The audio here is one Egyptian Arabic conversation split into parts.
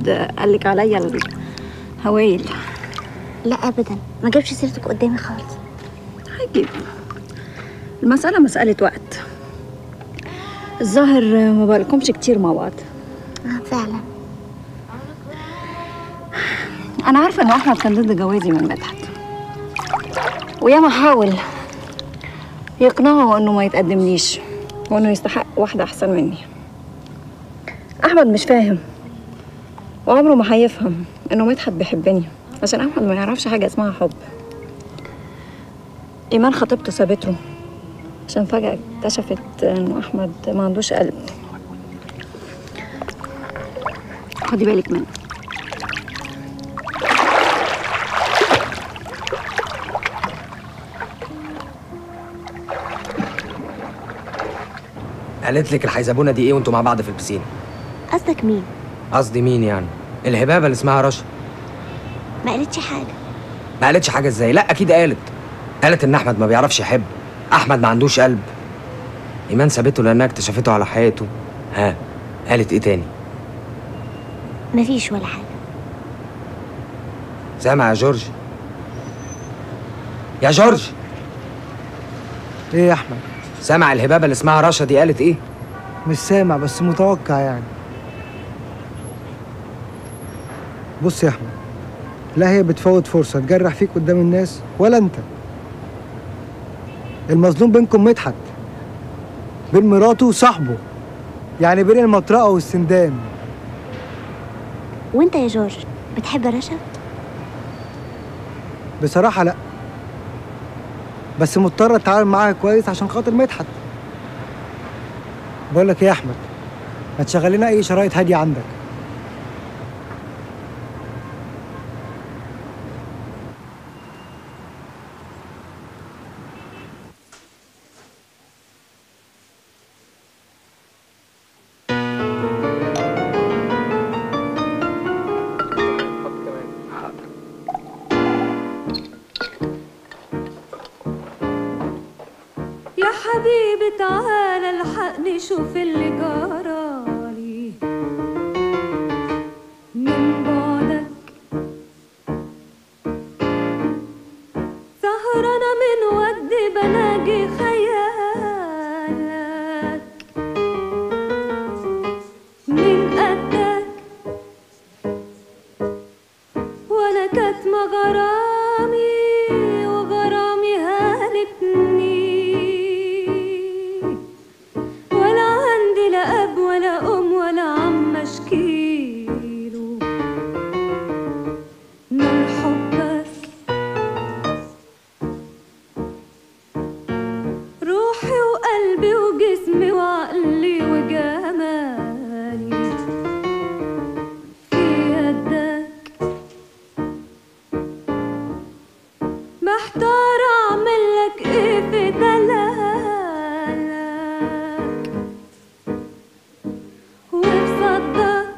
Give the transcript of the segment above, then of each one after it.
احمد قال لك عليا الهوايل لا ابدا ما جابش سيرتك قدامي خالص هيجيب المسألة مسألة وقت الظاهر ما بقالكمش كتير مع بعض اه فعلا أنا عارفة إن أحمد كان ضد جوازي من مدحت وياما حاول يقنعه إنه ما يتقدمليش وإنه يستحق واحدة أحسن مني أحمد مش فاهم وعمره ما هيفهم إنه مدحت بيحبني عشان أحمد ما يعرفش حاجة اسمها حب إيمان خطيبته سابته عشان فجأة اكتشفت إنه أحمد ما عندوش قلب خدي بالك منه قالت لك الحيزبونه دي ايه وانتوا مع بعض في البسين قصدك مين قصدي مين يعني الهبابه اللي اسمها رشا ما قالتش حاجه ما قالتش حاجه ازاي لا اكيد قالت قالت ان احمد ما بيعرفش يحب احمد ما عندوش قلب ايمان سابته لانها اكتشفته على حياته ها قالت ايه تاني مفيش ولا حاجه سامع يا جورج يا جورج ايه يا احمد سامع الهبابه اللي اسمها رشا دي قالت ايه مش سامع بس متوقع يعني بص يا احمد لا هي بتفوت فرصه تجرح فيك قدام الناس ولا انت المظلوم بينكم مدحت بين مراته وصاحبه يعني بين المطرقه والسندان وانت يا جورج بتحب رشا بصراحه لا بس مضطر اتعامل معاها كويس عشان خاطر مدحت بقول لك ايه يا احمد ما تشغل لنا اي شرايط هاديه عندك يا حبيبي تعالى الحقني شوف اللي جرالي من بعدك سهرانة من ودي بناجي خيالك من قدك وانا كاتمة غرامي وغرامي هالكني ولا عندي لا اب ولا ام ولا عم اشكيله من حبك روحي وقلبي وجسمي وعقلي وجمالي في يدك محتار اعمل لك ايه في دلالك وفي صدك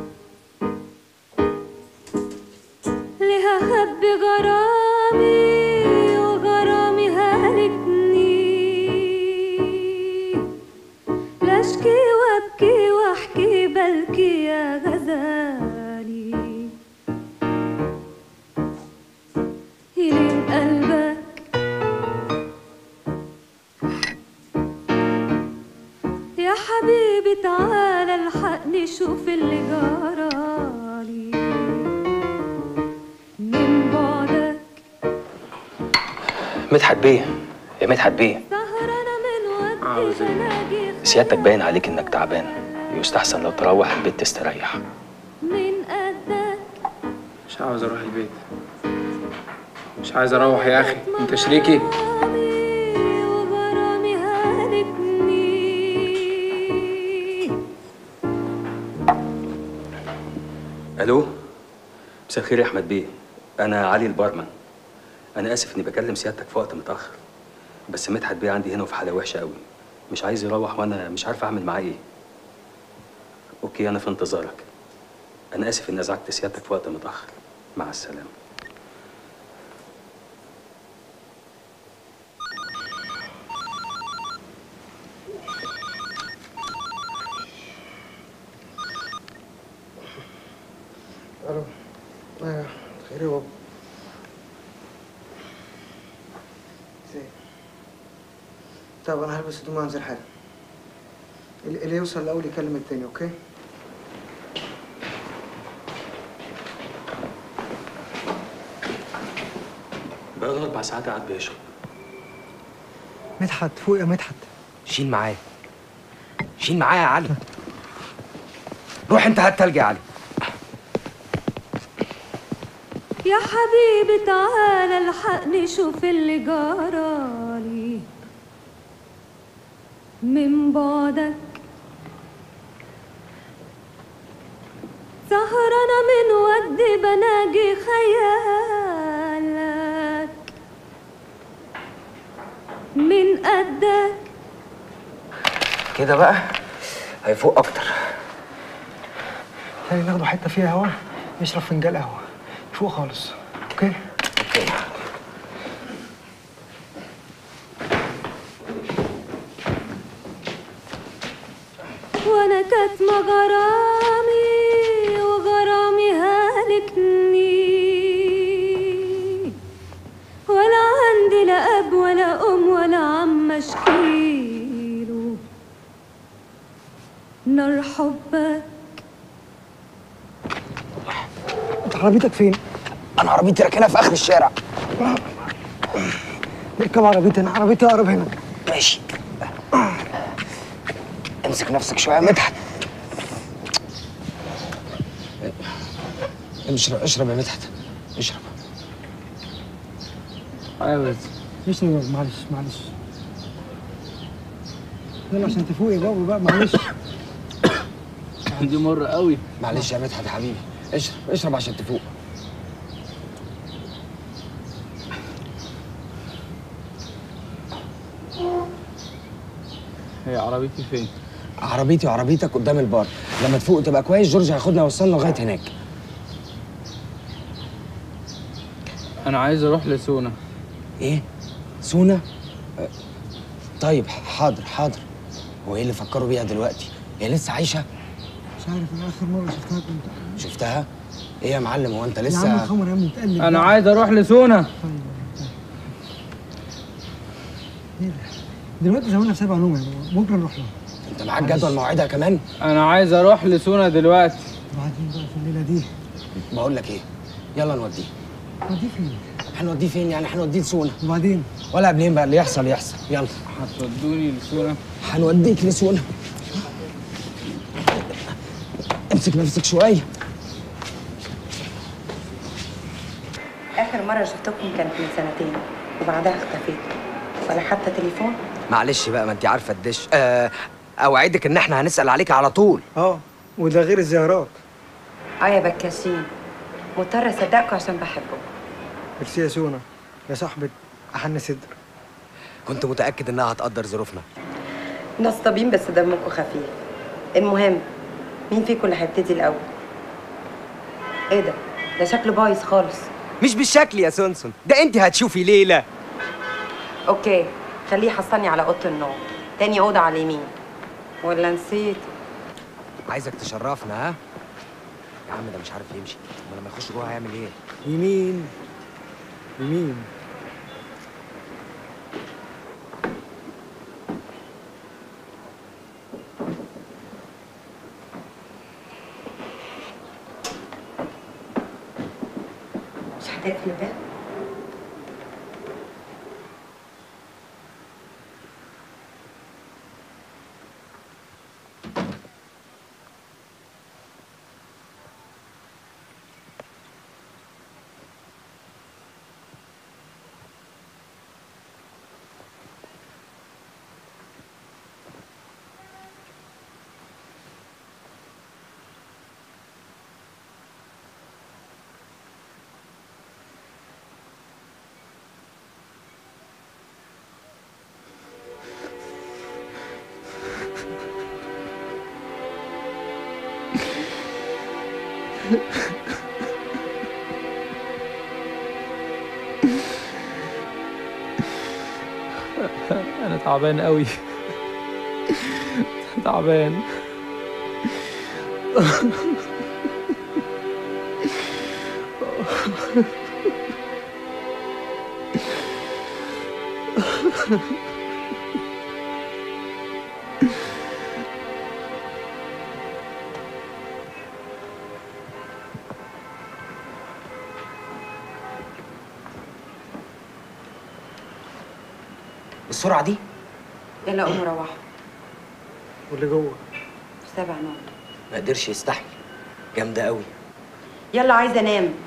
ليه اخبي غرامي وغرامي هلكني لا اشكي وابكي واحكي بلكي يا غزالي يلين قلبك يا حبيبي تعالى الحقني شوف اللي جرالي من بعدك مدحت بيه يا مدحت بيه سهرانة من ودي بناجي سيادتك باين عليك انك تعبان يستحسن لو تروح البيت تستريح من قدك مش عاوز اروح البيت مش عايز اروح يا اخي انت شريكي غرامي وغرامي هلكني الو مساء الخير يا احمد بيه انا علي البارمان انا اسف اني بكلم سيادتك في وقت متاخر بس مدحت بيه عندي هنا في حاله وحشه قوي مش عايز يروح وانا مش عارف اعمل معاه ايه اوكي انا في انتظارك انا اسف اني ازعجت سيادتك في وقت متاخر مع السلامه الو ايوه خير يا بابا ازاي طب انا هلبس هدوم وانزل حالا اللي اللي يوصل الاول يكلم التاني اوكي بقى اربع ساعات قاعد بيشرب مدحت فوق يا مدحت شيل معايا شيل معايا يا علي روح انت هات تلج يا علي يا حبيبي تعالى الحقني شوف اللي جرالي من بعدك سهرانة من ودي بناجي خيالك من قدك كده بقى هيفوق اكتر تعالي ناخده حته فيها هوا نشرب فنجان قهوه فوق خالص اوكي اوكي وانا كاتمة غرامي وغرامي هالكني ولا عندي لا اب ولا ام ولا عم اشكيله نار حبك انت عربيتك فين؟ انا عربيتي راكنها في اخر الشارع اركب عربيتي انا عربيتي اقرب هنا ماشي امسك نفسك شويه يا مدحت اشرب اشرب يا مدحت اشرب ايوه بس مش نور معلش معلش يلا عشان تفوق يا بابا بقى معلش دي مرة قوي معلش يا مدحت يا حبيبي اشرب اشرب عشان تفوق هي عربيتي فين؟ عربيتي وعربيتك قدام البار لما تفوق تبقى كويس جورج هياخدنا يوصلنا لغايه هناك انا عايز اروح لسونا ايه سونا أه، طيب حاضر حاضر هو ايه اللي فكروا بيها دلوقتي هي لسه عايشه مش عارف انا اخر مره شفتها كنت شفتها ايه يا معلم هو انت يا عم لسه الخمر يا عم متقلب انا بقى. عايز اروح لسونا ايه ده؟ دلوقتي زماننا في سبع نوم يا بابا بكره نروح لها انت معاك جدول مواعيدها كمان انا عايز اروح لسونا دلوقتي وبعدين بقى في الليله دي بقول لك ايه يلا نوديه ودي فين؟ هنوديه فين يعني هنوديه لسونا وبعدين ولا قبلين بقى اللي يحصل يحصل يلا هتودوني لسونا هنوديك لسونا امسك نفسك شويه آخر مرة شفتكم كانت من سنتين وبعدها اختفيتوا ولا حتى تليفون معلش بقى ما انت عارفه الدش آه اوعدك ان احنا هنسال عليك على طول اه وده غير الزيارات اه يا بكاشين مضطرة أصدقكم عشان بحبكم ميرسي يا سونا يا صاحبة أحن صدر كنت متاكد انها هتقدر ظروفنا نصابين بس دمكم خفيف المهم مين فيكم اللي هيبتدي الأول؟ إيه ده؟ ده شكله بايظ خالص مش بالشكل يا سونسون ده انت هتشوفي ليله أوكي خليه يحصلني على أوضة النوم تاني أوضة على اليمين ولا نسيت عايزك تشرفنا ها يا عم ده مش عارف يمشي ما لما يخش جوه هيعمل ايه يمين يمين مش هتقفل الباب؟ انا تعبان قوي تعبان بالسرعه دي يلا قوموا روحوا واللي جوه سبع نوم ما قدرش يستحمل جامده قوي يلا عايزه انام